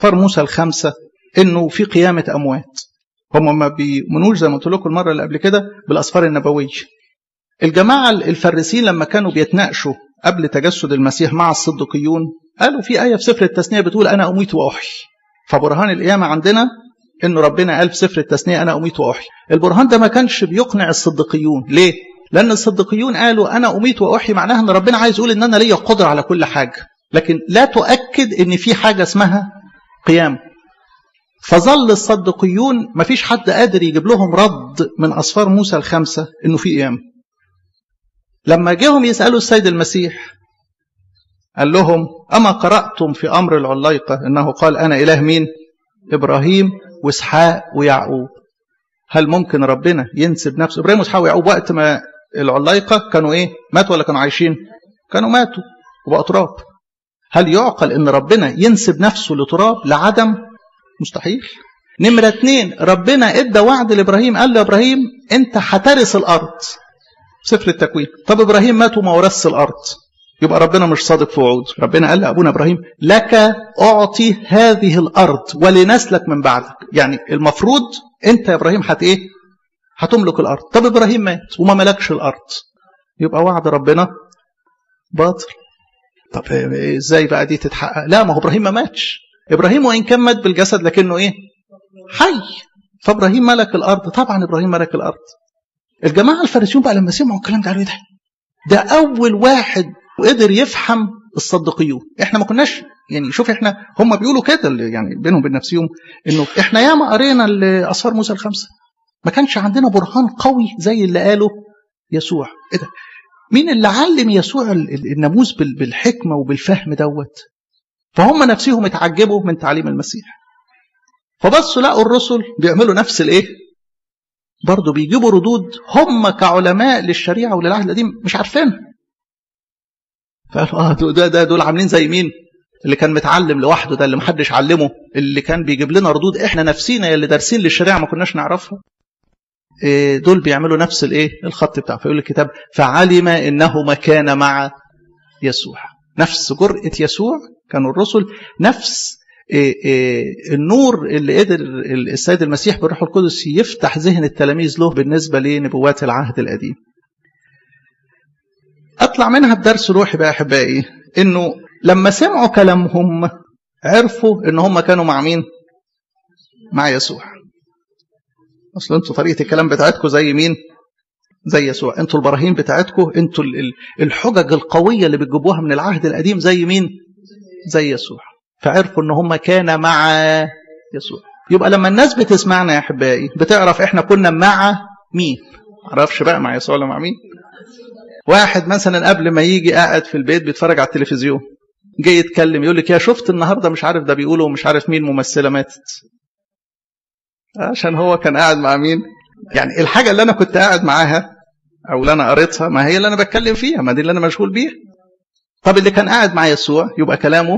فار موسى الخمسة انه في قيامة اموات هم ما بيؤمنوش زي ما قلت لكم المرة اللي قبل كده بالاسفار النبوية الجماعة الفريسيين لما كانوا بيتناقشوا قبل تجسد المسيح مع الصديقيون قالوا في آية في سفر التثنية بتقول أنا أميت وأحيي فبرهان القيامة عندنا إنه ربنا قال في سفر التثنية أنا أميت وأحيي البرهان ده ما كانش بيقنع الصديقيون ليه؟ لأن الصديقيون قالوا أنا أميت وأحيي معناها إن ربنا عايز يقول إن أنا ليا قدرة على كل حاجة لكن لا تؤكد إن في حاجة اسمها قيام فظل الصديقيون ما فيش حد قادر يجيب لهم رد من أصفار موسى الخمسة إنه في قيام لما جيهم يسألوا السيد المسيح قال لهم أما قرأتم في أمر العليقة أنه قال أنا إله مين إبراهيم وإسحاق ويعقوب هل ممكن ربنا ينسب نفسه إبراهيم وإسحاق ويعقوب وقت ما العليقة كانوا إيه ماتوا ولا كانوا عايشين كانوا ماتوا وبقوا تراب هل يعقل أن ربنا ينسب نفسه لتراب لعدم مستحيل نمرة اتنين ربنا ادى وعد لإبراهيم قال لإبراهيم أنت هترث الأرض سفر التكوين طب إبراهيم مات وما ورثش الأرض يبقى ربنا مش صادق في وعوده ربنا قال لأبونا إبراهيم لك أعطي هذه الأرض ولنسلك من بعدك يعني المفروض أنت يا إبراهيم هت إيه هتملك الأرض طب إبراهيم مات وما ملكش الأرض يبقى وعد ربنا باطل طب ازاي بقى دي تتحقق لا ما هو ابراهيم ما ماتش ابراهيم وان كان مات بالجسد لكنه ايه حي فابراهيم ملك الارض طبعا ابراهيم ملك الارض الجماعه الفارسيون بقى لما سمعوا الكلام ده قالوا ايه ده ده اول واحد وقدر يفهم الصديقيون احنا ما كناش يعني شوف احنا هم بيقولوا كده يعني بينهم وبين نفسهم انه احنا ياما قرينا اسفار موسى الخمسه ما كانش عندنا برهان قوي زي اللي قاله يسوع ايه ده مين اللي علم يسوع الناموس بالحكمه وبالفهم دوت فهم نفسهم اتعجبوا من تعليم المسيح فبصوا لقوا الرسل بيعملوا نفس الايه برضه بيجيبوا ردود هم كعلماء للشريعه وللعهد القديم مش عارفينها فقالوا اه ده, ده دول عاملين زي مين اللي كان متعلم لوحده ده اللي محدش علمه اللي كان بيجيب لنا ردود احنا نفسينا اللي دارسين للشريعه ما كناش نعرفها دول بيعملوا نفس الايه الخط بتاعه فيقول الكتاب فعلم انه ما كان مع يسوع نفس جرأة يسوع كانوا الرسل نفس النور اللي قدر السيد المسيح بالروح القدس يفتح ذهن التلاميذ له بالنسبة لنبوات العهد القديم أطلع منها بدرس روحي بقى أحبائي إنه لما سمعوا كلامهم عرفوا إن هم كانوا مع مين؟ مع يسوع اصل انتوا طريقه الكلام بتاعتكم زي مين زي يسوع انتوا البراهين بتاعتكم انتوا الحجج القويه اللي بتجيبوها من العهد القديم زي مين زي يسوع فعرفوا ان هم كان مع يسوع يبقى لما الناس بتسمعنا يا احبائي بتعرف احنا كنا مع مين معرفش بقى مع يسوع ولا مع مين واحد مثلا قبل ما يجي قاعد في البيت بيتفرج على التلفزيون جاي يتكلم يقول لك يا شفت النهارده مش عارف ده بيقولوا مش عارف مين ممثله ماتت عشان هو كان قاعد مع مين يعني الحاجة اللي أنا كنت قاعد معاها أو اللي أنا قريتها ما هي اللي أنا بتكلم فيها ما دي اللي أنا مشغول بيها طب اللي كان قاعد مع يسوع يبقى كلامه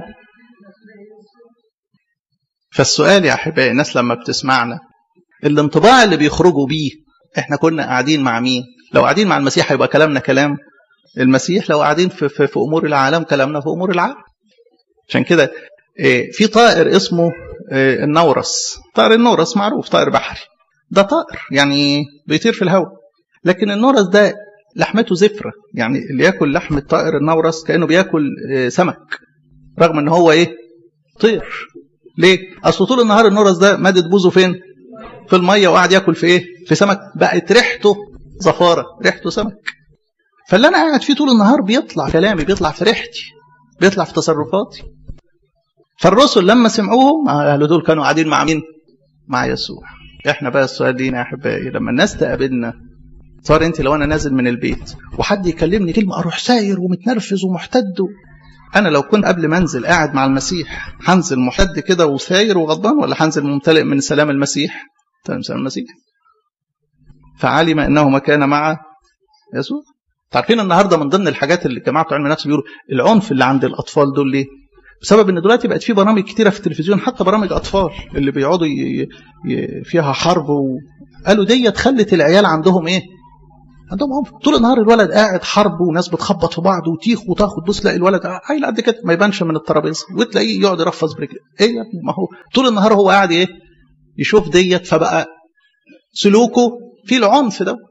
فالسؤال يا أحبائي الناس لما بتسمعنا الانطباع اللي بيخرجوا بيه احنا كنا قاعدين مع مين لو قاعدين مع المسيح يبقى كلامنا كلام المسيح لو قاعدين في, في, في أمور العالم كلامنا في أمور العالم عشان كده في طائر اسمه النورس طائر النورس معروف طائر بحري ده طائر يعني بيطير في الهواء لكن النورس ده لحمته زفرة يعني اللي ياكل لحم الطائر النورس كأنه بياكل سمك رغم ان هو ايه طير ليه اصل طول النهار النورس ده مادد بوزه فين في الميه وقاعد ياكل في ايه في سمك بقت ريحته زفاره ريحته سمك فاللي انا قاعد فيه طول النهار بيطلع كلامي بيطلع في ريحتي بيطلع في تصرفاتي فالرسل لما سمعوهم قالوا دول كانوا قاعدين مع مين مع يسوع احنا بقى السؤال لينا يا احبائي لما الناس تقابلنا صار انت لو انا نازل من البيت وحد يكلمني كلمه اروح ساير ومتنرفز ومحتد انا لو كنت قبل ما انزل قاعد مع المسيح هنزل محتد كده وساير وغضبان ولا هنزل ممتلئ من سلام المسيح سلام المسيح فعلم انه ما كان مع يسوع عارفين النهارده من ضمن الحاجات اللي جماعه علم النفس بيقولوا العنف اللي عند الاطفال دول ليه بسبب ان دلوقتي بقت في برامج كتيره في التلفزيون حتى برامج اطفال اللي بيقعدوا ي... ي... فيها حرب و... قالوا ديت خلت العيال عندهم ايه عندهم عنف طول النهار الولد قاعد حرب وناس بتخبط في بعض وتيخ وتاخد بص تلاقي الولد عيل قد كده ما يبانش من الترابيزه وتلاقيه يقعد يرفص برجله ايه يا ابني ما هو طول النهار هو قاعد ايه يشوف ديت فبقى سلوكه في العنف دوت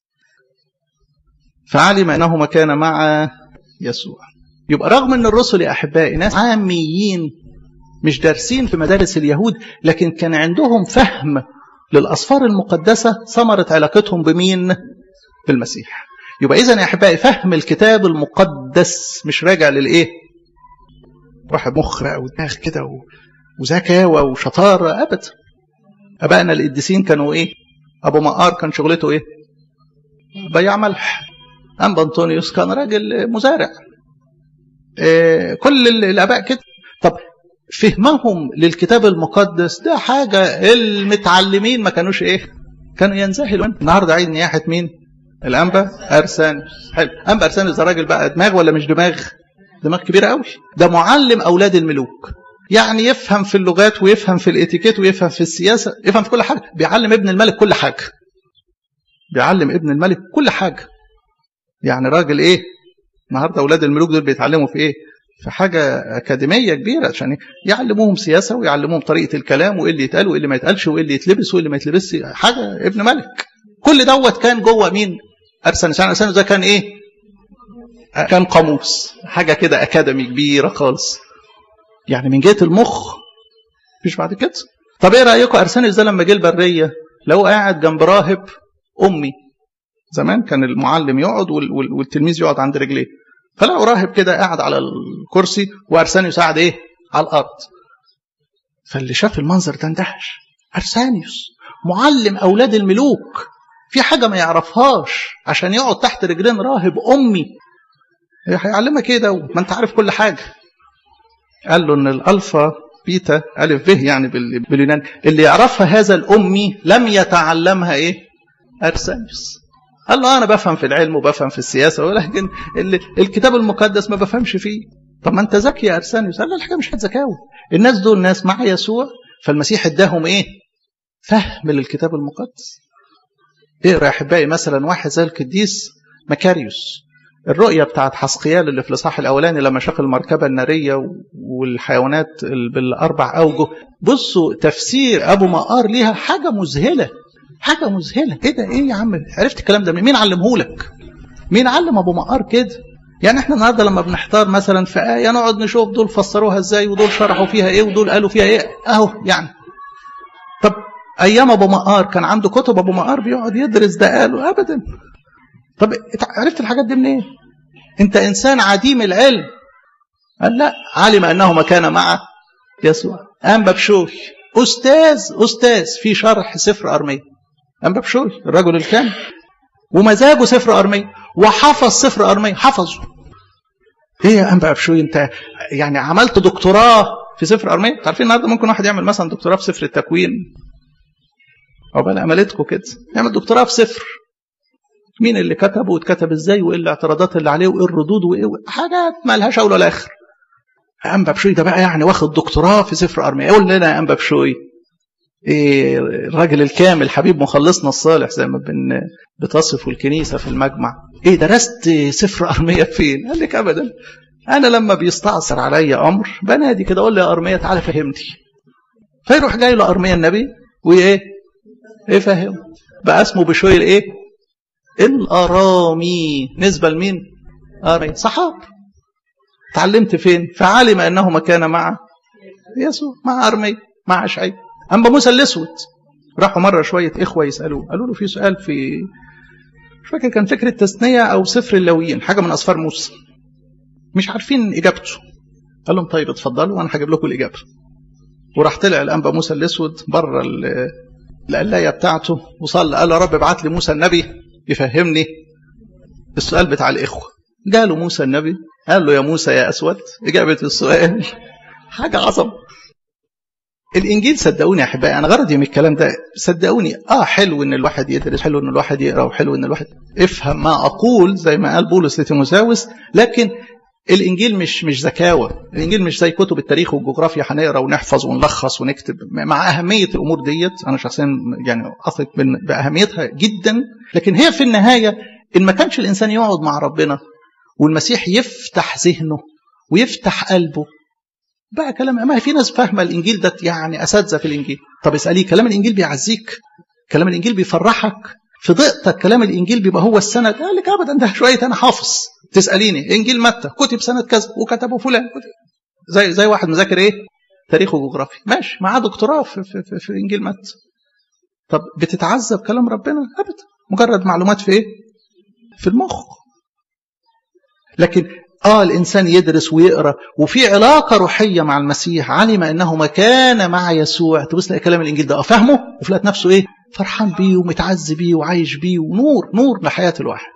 فعلم انه ما كان مع يسوع يبقى رغم ان الرسل يا احبائي ناس عاميين مش دارسين في مدارس اليهود لكن كان عندهم فهم للاسفار المقدسه ثمره علاقتهم بمين؟ بالمسيح. يبقى اذا يا احبائي فهم الكتاب المقدس مش راجع للايه؟ واحد مخرق ودماغ كده وذكاوه وشطاره ابدا. ابائنا القديسين كانوا ايه؟ ابو مقار كان شغلته ايه؟ بياع ملح. انبا انطونيوس كان راجل مزارع. إيه كل الاباء كده. طب فهمهم للكتاب المقدس ده حاجة المتعلمين ما كانوش ايه كانوا ينزهلوا النهارده عيد نياحة مين الأنبا أرسانيوس حلو أنبا أرسانيوس ده راجل بقى دماغ ولا مش دماغ دماغ كبيرة قوي ده معلم أولاد الملوك يعني يفهم في اللغات ويفهم في الاتيكيت ويفهم في السياسة يفهم في كل حاجة بيعلم ابن الملك كل حاجة بيعلم ابن الملك كل حاجة يعني راجل ايه النهارده أولاد الملوك دول بيتعلموا في ايه في حاجة أكاديمية كبيرة عشان يعلموهم سياسة ويعلموهم طريقة الكلام وإيه اللي يتقال وإيه اللي ما يتقالش وإيه اللي يتلبس وإيه اللي ما يتلبسش حاجة ابن ملك كل دوت كان جوه مين أرسنس يعني أرسنس ده كان إيه كان قاموس حاجة كده أكاديمي كبيرة خالص يعني من جهة المخ مش بعد كده طب إيه رأيكم أرسنس ده لما جه البرية لو قاعد جنب راهب أمي زمان كان المعلم يقعد والتلميذ يقعد عند رجليه فلقوا راهب كده قاعد على الكرسي وارسانيوس قاعد ايه على الارض فاللي شاف المنظر ده اندهش ارسانيوس معلم اولاد الملوك في حاجه ما يعرفهاش عشان يقعد تحت رجلين راهب امي هيعلمك ايه ده ما انت عارف كل حاجه قال له ان الالفا بيتا الف به يعني باليونان اللي يعرفها هذا الامي لم يتعلمها ايه ارسانيوس قال له انا بفهم في العلم وبفهم في السياسه ولكن الكتاب المقدس ما بفهمش فيه طب ما انت ذكي يا ارسانيوس قال له الحكايه مش ذكاوه الناس دول ناس مع يسوع فالمسيح اداهم ايه فهم للكتاب المقدس اقرا يا احبائي مثلا واحد زي القديس مكاريوس الرؤيه بتاعت حسقيال اللي في الاصحاح الاولاني لما شاف المركبه الناريه والحيوانات بالاربع اوجه بصوا تفسير ابو مقار ليها حاجه مذهله حاجة مذهلة ايه ده ايه يا عم عرفت الكلام ده مين علمهولك مين علم ابو مقار كده يعني احنا النهارده لما بنحتار مثلا في آية نقعد نشوف دول فسروها ازاي ودول شرحوا فيها ايه ودول قالوا فيها ايه اهو يعني طب ايام ابو مقار كان عنده كتب ابو مقار بيقعد يدرس ده قالوا ابدا طب عرفت الحاجات دي منين إيه؟ انت انسان عديم العلم قال لا علم انه ما كان مع يسوع قام ببشوي استاذ استاذ في شرح سفر ارميه أنبا بشوي الرجل الكامل ومزاجه سفر أرمية وحفظ سفر أرمية حفظه ايه يا أنبا بشوي انت يعني عملت دكتوراه في سفر أرمية عارفين النهارده ممكن واحد يعمل مثلا دكتوراه في سفر التكوين أو بقى عملتكم كده يعمل دكتوراه في سفر مين اللي كتبه واتكتب ازاي وايه الاعتراضات اللي عليه وايه الردود وايه حاجات ما لهاش اول ولا اخر انبا بشوي ده بقى يعني واخد دكتوراه في سفر ارميا قول لنا يا انبا بشوي إيه الراجل الكامل حبيب مخلصنا الصالح زي ما بن بتصفه الكنيسة في المجمع ايه درست سفر أرمية فين قال لك أبدا أنا لما بيستعصر عليا أمر بنادي كده أقول له يا أرمية تعالى فهمني فيروح جاي له أرمية النبي وإيه إيه فهم بقى اسمه بشوي الإيه الأرامي نسبة لمين أرمية صحاب تعلمت فين فعلم أنه ما كان مع يسوع مع أرمية مع شعيب أنبا موسى الأسود راحوا مرة شوية إخوة يسألوه قالوا له في سؤال في مش فاكر كان فكرة تثنية أو سفر اللاويين حاجة من أسفار موسى مش عارفين إجابته قال لهم طيب اتفضلوا وأنا هجيب لكم الإجابة وراح طلع الأنبا موسى الأسود بره القلاية بتاعته وصلى قال له يا رب ابعت لي موسى النبي يفهمني السؤال بتاع الإخوة جاله موسى النبي قال له يا موسى يا أسود إجابة السؤال حاجة عظمة الانجيل صدقوني يا احبائي انا غرضي من الكلام ده صدقوني اه حلو ان الواحد يدرس حلو ان الواحد يقرا وحلو ان الواحد افهم ما اقول زي ما قال بولس لتيموساوس لكن الانجيل مش مش زكاوه الانجيل مش زي كتب التاريخ والجغرافيا هنقرا ونحفظ ونلخص ونكتب مع اهميه الامور ديت انا شخصيا يعني اثق باهميتها جدا لكن هي في النهايه ان ما كانش الانسان يقعد مع ربنا والمسيح يفتح ذهنه ويفتح قلبه بقى كلام ما في ناس فاهمه الانجيل ده يعني اساتذه في الانجيل طب اساليه كلام الانجيل بيعزيك كلام الانجيل بيفرحك في ضيقتك كلام الانجيل بيبقى هو السند قال لك ابدا ده شويه انا حافظ تساليني انجيل متى كتب سنه كذا وكتبه فلان كتب. زي زي واحد مذاكر ايه تاريخ وجغرافيا ماشي معاه دكتوراه في, في, في, في انجيل متى طب بتتعذب كلام ربنا ابدا مجرد معلومات في ايه في المخ لكن اه الانسان يدرس ويقرا وفي علاقه روحيه مع المسيح علم انه ما كان مع يسوع تبص تلاقي كلام الانجيل ده اه فاهمه وفي الوقت نفسه ايه فرحان بيه ومتعز بيه وعايش بيه ونور نور لحياه الواحد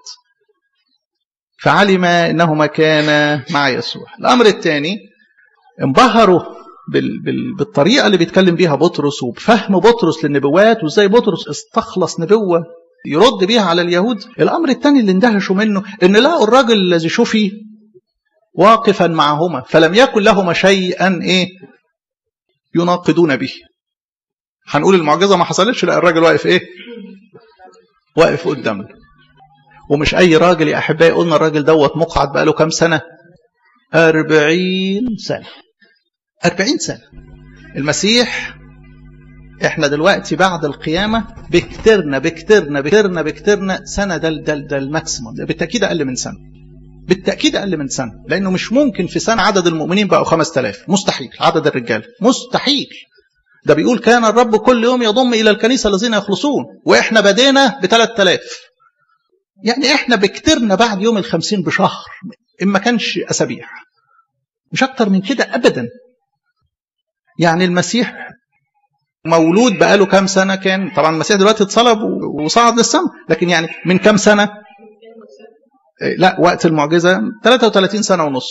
فعلم انه ما كان مع يسوع الامر الثاني انبهروا بال بال بالطريقه اللي بيتكلم بيها بطرس وبفهم بطرس للنبوات وازاي بطرس استخلص نبوه يرد بيها على اليهود الامر الثاني اللي اندهشوا منه ان لقوا الراجل الذي شفي واقفا معهما فلم يكن لهما شيئا ايه يناقضون به هنقول المعجزه ما حصلتش لا الراجل واقف ايه واقف قدامنا ومش اي راجل يا احبائي قلنا الراجل دوت مقعد بقاله كام سنه أربعين سنة أربعين سنة المسيح احنا دلوقتي بعد القيامة بكترنا بكترنا بكترنا بكترنا سنة ده ده ده الماكسيموم بالتأكيد أقل من سنة بالتأكيد أقل من سنة لأنه مش ممكن في سنة عدد المؤمنين بقوا 5000 مستحيل عدد الرجال مستحيل ده بيقول كان الرب كل يوم يضم إلى الكنيسة الذين يخلصون وإحنا بدينا ب 3000 يعني إحنا بكترنا بعد يوم الخمسين بشهر إن ما كانش أسابيع مش أكتر من كده أبدا يعني المسيح مولود بقاله كام سنة كان طبعا المسيح دلوقتي اتصلب وصعد للسماء لكن يعني من كام سنة لا وقت المعجزة 33 سنة ونص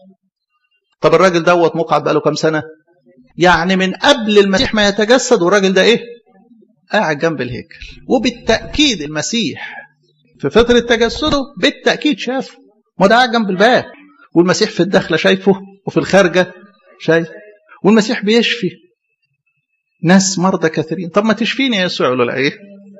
طب الراجل دوت مقعد بقاله كام سنة يعني من قبل المسيح ما يتجسد والراجل ده ايه قاعد جنب الهيكل وبالتأكيد المسيح في فترة تجسده بالتأكيد شافه ما ده قاعد جنب الباب والمسيح في الدخلة شايفه وفي الخارجة شايف والمسيح بيشفي ناس مرضى كثيرين طب ما تشفيني يا يسوع يقول له لا ايه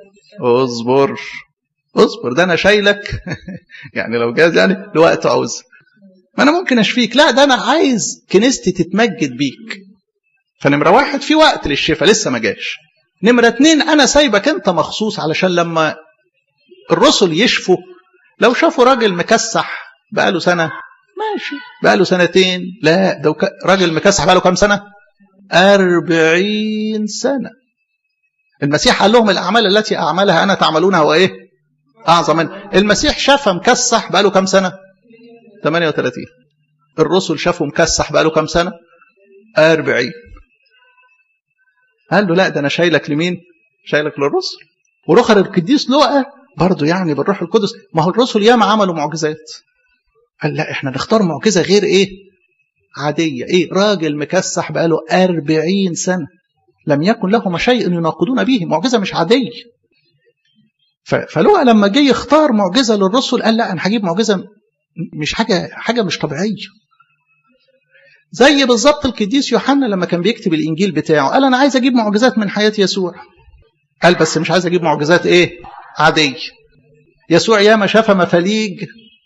اصبر اصبر ده انا شايلك يعني لو جاز يعني لوقت عاوز ما انا ممكن اشفيك لا ده انا عايز كنيستي تتمجد بيك فنمره واحد في وقت للشفاء لسه ما جاش نمره اتنين انا سايبك انت مخصوص علشان لما الرسل يشفوا لو شافوا راجل مكسح بقاله سنه ماشي بقاله سنتين لا ده راجل مكسح بقاله كام سنه أربعين سنة المسيح قال لهم الأعمال التي أعملها أنا تعملونها وإيه أعظم من المسيح شافها مكسح بقاله كام سنة 38 الرسل شافوا مكسح بقاله كام سنة 40 قال له لا ده أنا شايلك لمين شايلك للرسل ورخر القديس لوقا برضه يعني بالروح القدس ما هو الرسل ياما عملوا معجزات قال لا احنا نختار معجزة غير ايه عادية إيه راجل مكسح بقاله أربعين سنة لم يكن لهما شيء يناقضون به معجزة مش عادية فلوقا لما جه يختار معجزة للرسل قال لا أنا هجيب معجزة مش حاجة حاجة مش طبيعية زي بالظبط القديس يوحنا لما كان بيكتب الإنجيل بتاعه قال أنا عايز أجيب معجزات من حياة يسوع قال بس مش عايز أجيب معجزات إيه عادية يسوع ياما شاف مفاليج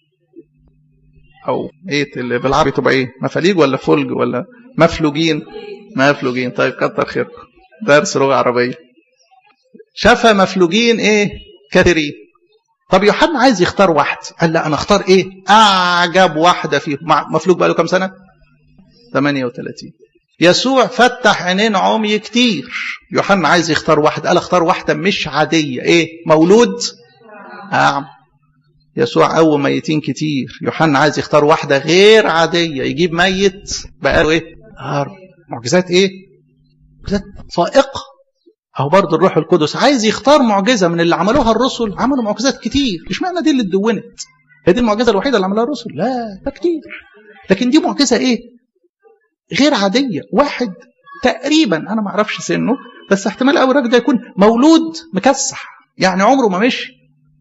او ايه اللي بالعربي تبقى ايه مفاليج ولا فلج ولا مفلوجين مفلوجين طيب كتر خيركم درس لغه عربيه شاف مفلوجين ايه كثيرين طب يوحنا عايز يختار واحد قال لا انا اختار ايه اعجب واحده فيهم مفلوج بقى له كام سنه 38 يسوع فتح عينين عمي كتير يوحنا عايز يختار واحد قال اختار واحده مش عاديه ايه مولود اعمى يسوع قوم ميتين كتير يوحنا عايز يختار واحده غير عاديه يجيب ميت بقى له ايه آه معجزات ايه معجزات فائقه اهو برضه الروح القدس عايز يختار معجزه من اللي عملوها الرسل عملوا معجزات كتير اشمعنى دي اللي اتدونت هي دي المعجزه الوحيده اللي عملها الرسل لا ده كتير لكن دي معجزه ايه غير عاديه واحد تقريبا انا ما اعرفش سنه بس احتمال قوي الراجل ده يكون مولود مكسح يعني عمره ما مشي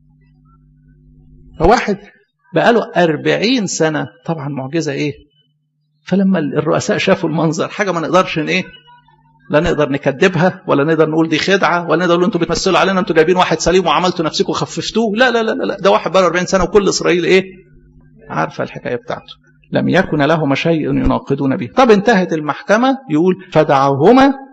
فواحد بقاله أربعين سنة طبعا معجزة إيه فلما الرؤساء شافوا المنظر حاجة ما نقدرش إيه لا نقدر نكذبها ولا نقدر نقول دي خدعه ولا نقدر نقول انتوا بتمثلوا علينا انتوا جايبين واحد سليم وعملتوا نفسكم خففتوه لا لا لا لا ده واحد بقى 40 سنه وكل اسرائيل ايه عارفه الحكايه بتاعته لم يكن لهما شيء يناقضون به طب انتهت المحكمه يقول فدعوهما